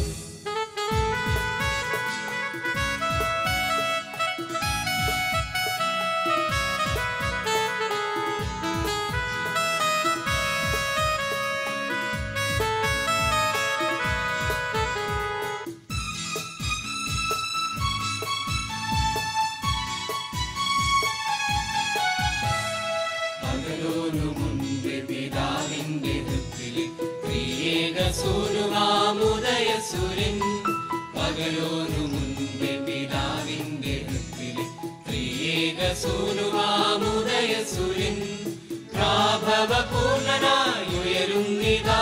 [SPEAKER 8] പകലോനു മുൻപേ പിതാവിന്റെ ഹൃത്തില് ത്രിയേക സൂനുവാമുദയ സൂര്യൻ പകലോനു മുൻപേ പിതാവിന്റെ ഹൃത്തില് ത്രിയേക സൂനുവാമുദയ സൂര്യൻ പ്രാഭവ പൂർണ്ണനായുയരുന്നിതാ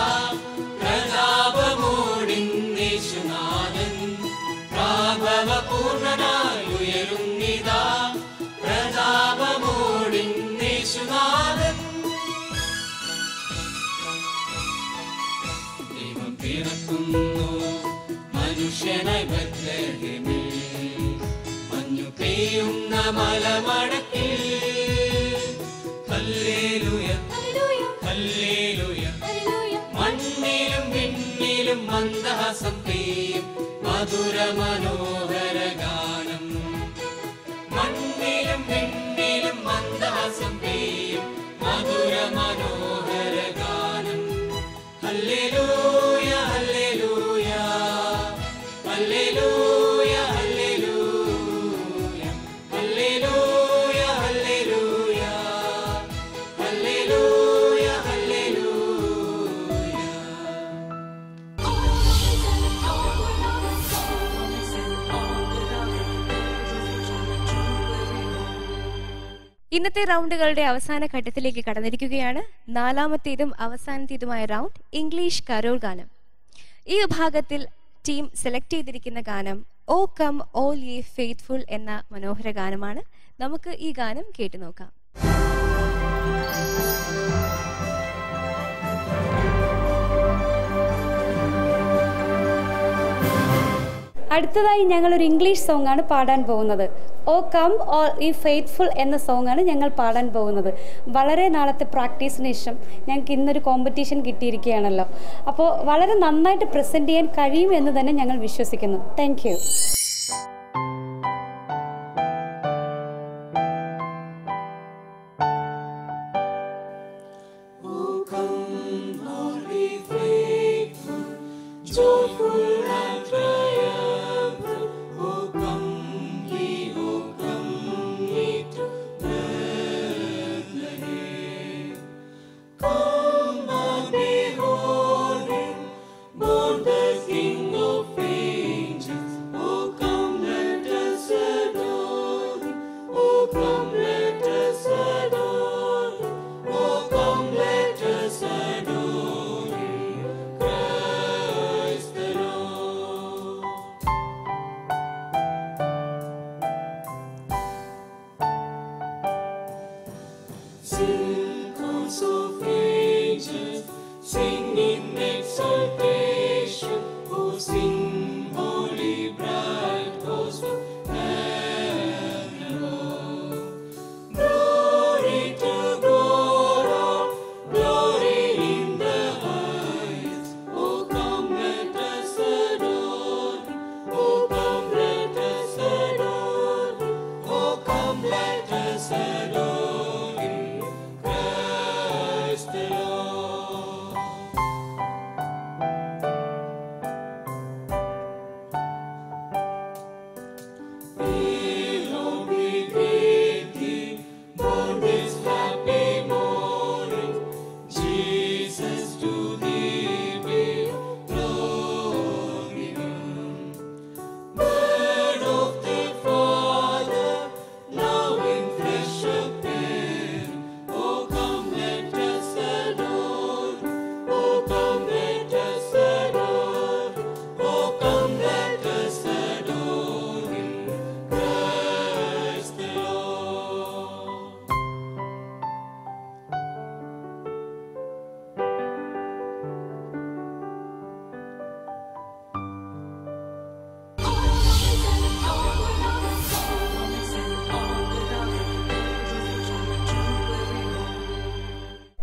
[SPEAKER 8] പ്രതാപമോടിന്നേശുനാഥൻ പ്രാഭവ പൂർണ്ണനായുയരുന്നിതാ പ്രതാപമോടിന്നേശുനാഥൻ ദൈവം പിറക്കുന്നു മനുഷ്യനായി ബത്ലഹേമിൽ മഞ്ഞു പെയ്യുന്ന മലമടക്കിൽ ഹല്ലേലൂയ ഹല്ലേലൂയ മണ്ണിലും വിണ്ണിലും മന്ദഹാസം പെയ്യും മധുര മനോഹര ഗാനം മണ്ണിലും വിണ്ണിലും മന്ദഹാസം പെയ്യും മധുര മനോഹര ഗാനം hallelujah hallelujah hallelujah hallelujah hallelujah hallelujah hallelujah hallelujah
[SPEAKER 4] ഇന്നത്തെ റൗണ്ടുകളുടെ അവസാന ഘട്ടത്തിലേക്ക് കടന്നിരിക്കുകയാണ് നാലാമത്തേതും അവസാനത്തേതുമായ റൗണ്ട് ഇംഗ്ലീഷ് കരോൾ ഗാനം ഈ വിഭാഗത്തിൽ ടീം സെലക്ട് ചെയ്തിരിക്കുന്ന ഗാനം O come all ye faithful എന്ന മനോഹര ഗാനമാണ് നമുക്ക് ഈ ഗാനം കേട്ടു നോക്കാം
[SPEAKER 14] അടുത്തതായി ഞങ്ങൾ ഒരു ഇംഗ്ലീഷ് സോങ് ആണ് പാടാൻ പോകുന്നത് O come all ye faithful എന്ന സോങ് ആണ് ഞങ്ങൾ പാടാൻ പോകുന്നത് വളരെ നാളത്തെ പ്രാക്ടീസിന് ശേഷം ഞങ്ങൾക്ക് ഇന്നൊരു കോമ്പറ്റീഷൻ കിട്ടിയിരിക്കുകയാണല്ലോ അപ്പോൾ വളരെ നന്നായിട്ട് പ്രസൻറ്റ് ചെയ്യാൻ കഴിയും എന്ന് തന്നെ ഞങ്ങൾ വിശ്വസിക്കുന്നു thank you
[SPEAKER 8] O come, all be faithful, joyful and triumphant. O come ye, O come ye to Bethlehem. Come and behold him, born the King of angels. O come, let us adore him. O come, let us adore him. Oh, come, let us adore Him, Christ the Lord. Sing, chorus of angels, sing in exaltation. Oh, sing, holy bright host of heaven above. Glory to God, glory in the highest. Oh, come, let us adore Him. Oh, come, let us adore Him. Oh, come, let us adore Him, Christ the Lord.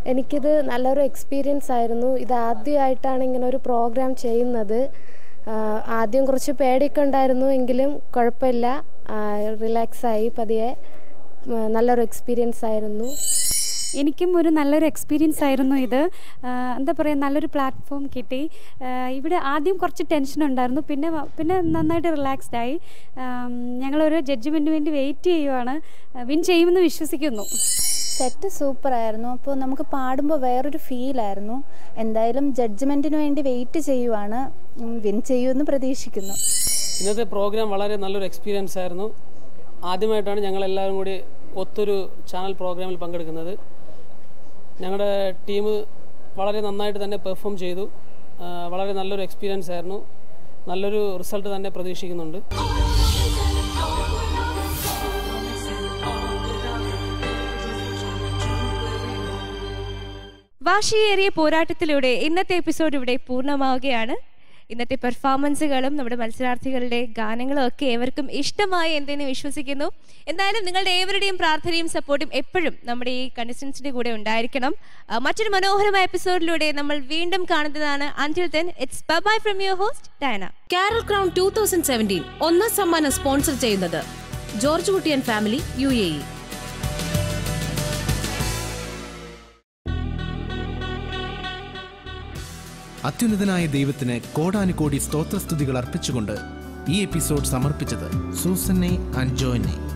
[SPEAKER 15] എനിക്കിത് നല്ലൊരു experience ആയിരുന്നു ഇത് ആദ്യമായിട്ടാണ് ഇങ്ങനെ ഒരു programme ചെയ്യുന്നത് ആ, ആദ്യം കുറച്ച് പേടിയൊക്കെ ഉണ്ടായിരുന്നു എങ്കിലും കുഴപ്പമില്ല റിലാക്സായി പതിയെ ആ, നല്ലൊരു എക്സ്പീരിയൻസ് ആയിരുന്നു
[SPEAKER 14] എനിക്കും ഒരു നല്ലൊരു എക്സ്പീരിയൻസ് ആയിരുന്നു ഇത് ആ, എന്താ പറയുക നല്ലൊരു പ്ലാറ്റ്ഫോം കിട്ടി ആ, ഇവിടെ ആദ്യം കുറച്ച് ടെൻഷൻ ഉണ്ടായിരുന്നു പിന്നെ വ- പിന്നെ നന്നായിട്ട് റിലാക്സ്ഡ് ആയി ആം, ഞങ്ങളൊരു ജഡ്ജ്മെൻറ്റിന് വേണ്ടി വെയിറ്റ് ചെയ്യുവാണ് വിൻ ചെയ്യുമെന്ന് വിശ്വസിക്കുന്നു
[SPEAKER 13] സെറ്റ് സൂപ്പർ ആയിരുന്നു അപ്പോൾ നമുക്ക് പാടുമ്പോൾ വേറൊരു ഫീലായിരുന്നു എന്തായാലും ജഡ്ജ്മെൻറ്റിന് വേണ്ടി വെയിറ്റ് ചെയ്യുവാണ് വിൻ ചെയ്യുമെന്ന് പ്രതീക്ഷിക്കുന്നു
[SPEAKER 11] ഇന്നത്തെ പ്രോഗ്രാം വളരെ നല്ലൊരു എക്സ്പീരിയൻസ് ആയിരുന്നു ആദ്യമായിട്ടാണ് ഞങ്ങൾ എല്ലാവരും കൂടി ഒത്തൊരു ചാനൽ പ്രോഗ്രാമിൽ പങ്കെടുക്കുന്നത് ഞങ്ങളുടെ ടീം വളരെ നന്നായിട്ട് തന്നെ പെർഫോം ചെയ്തു ആ, വളരെ നല്ലൊരു എക്സ്പീരിയൻസ് ആയിരുന്നു നല്ലൊരു റിസൾട്ട് തന്നെ പ്രതീക്ഷിക്കുന്നുണ്ട്
[SPEAKER 4] വാശിയേറിയ പോരാട്ടത്തിലൂടെ ഇന്നത്തെ എപ്പിസോഡ് ഇവിടെ പൂർണ്ണമാവുകയാണ് ഇന്നത്തെ പെർഫോമൻസുകളും നമ്മുടെ മത്സരാർത്ഥികളുടെ ഗാനങ്ങളും ഒക്കെ ഏവർക്കും ഇഷ്ടമായി എന്തെന്ന് വിശ്വസിക്കുന്നു എന്തായാലും നിങ്ങളുടെ ഏവരുടെയും പ്രാർത്ഥനയും സപ്പോർട്ടും എപ്പോഴും നമ്മുടെ ഈ കണ്ടസ്റ്റൻസിന്റെ കൂടെ ഉണ്ടായിരിക്കണം ആ, മറ്റൊരു മനോഹരമായ എപ്പിസോഡിലൂടെ നമ്മൾ വീണ്ടും കാണുന്നതാണ് until then it's bye from your host Diana
[SPEAKER 1] carol crown two thousand seventeen ഒന്നാം സമ്മാനം സ്പോൺസർ ചെയ്യുന്നത് George Kuttiyan family U A E
[SPEAKER 2] അത്യുന്നതനായ ദൈവത്തിന് കോടാനുകോടി സ്തോത്രസ്തുതികൾ അർപ്പിച്ചുകൊണ്ട് ഈ എപ്പിസോഡ് സമർപ്പിച്ചത് സൂസന്നെ ആൻഡ് ജോയിനെ